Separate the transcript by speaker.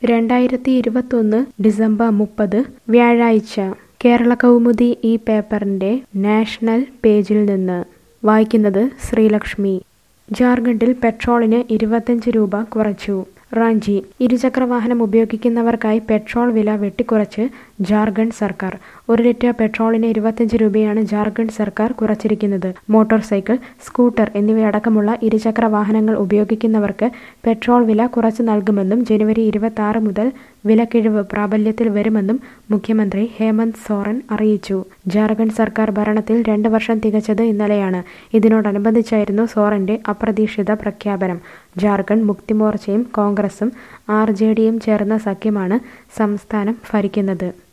Speaker 1: രണ്ടായിരത്തി ഇരുപത്തൊന്ന് ഡിസംബർ മുപ്പത് വ്യാഴാഴ്ച കേരള കൗമുദി ഈ പേപ്പറിൻ്റെ നാഷണൽ പേജിൽ നിന്ന് വായിക്കുന്നത് ശ്രീലക്ഷ്മി ജാർഖണ്ഡിൽ പെട്രോളിന് ഇരുപത്തഞ്ച് രൂപ കുറച്ചു റാഞ്ചി ഇരുചക്രവാഹനം ഉപയോഗിക്കുന്നവർക്കായി പെട്രോൾ വില വെട്ടിക്കുറച്ച് ജാർഖണ്ഡ് സർക്കാർ ഒരു ലിറ്റർ പെട്രോളിന് ഇരുപത്തഞ്ച് രൂപയാണ് ജാർഖണ്ഡ് സർക്കാർ കുറച്ചിരിക്കുന്നത് മോട്ടോർ സൈക്കിൾ സ്കൂട്ടർ എന്നിവയടക്കമുള്ള ഇരുചക്ര വാഹനങ്ങൾ ഉപയോഗിക്കുന്നവർക്ക് പെട്രോൾ വില കുറച്ചു നൽകുമെന്നും ജനുവരി ഇരുപത്തി ആറ് മുതൽ വിലക്കിഴിവ് പ്രാബല്യത്തിൽ വരുമെന്നും മുഖ്യമന്ത്രി ഹേമന്ത് സോറൻ അറിയിച്ചു ജാർഖണ്ഡ് സർക്കാർ ഭരണത്തിൽ രണ്ട് വർഷം തികച്ചത് ഇന്നലെയാണ് ഇതിനോടനുബന്ധിച്ചായിരുന്നു സോറന്റെ അപ്രതീക്ഷിത പ്രഖ്യാപനം ജാർഖണ്ഡ് മുക്തി മോർച്ചയും കോൺഗ്രസും ആർ ജെ ഡിയും ചേർന്ന സഖ്യമാണ് സംസ്ഥാനം ഭരിക്കുന്നത്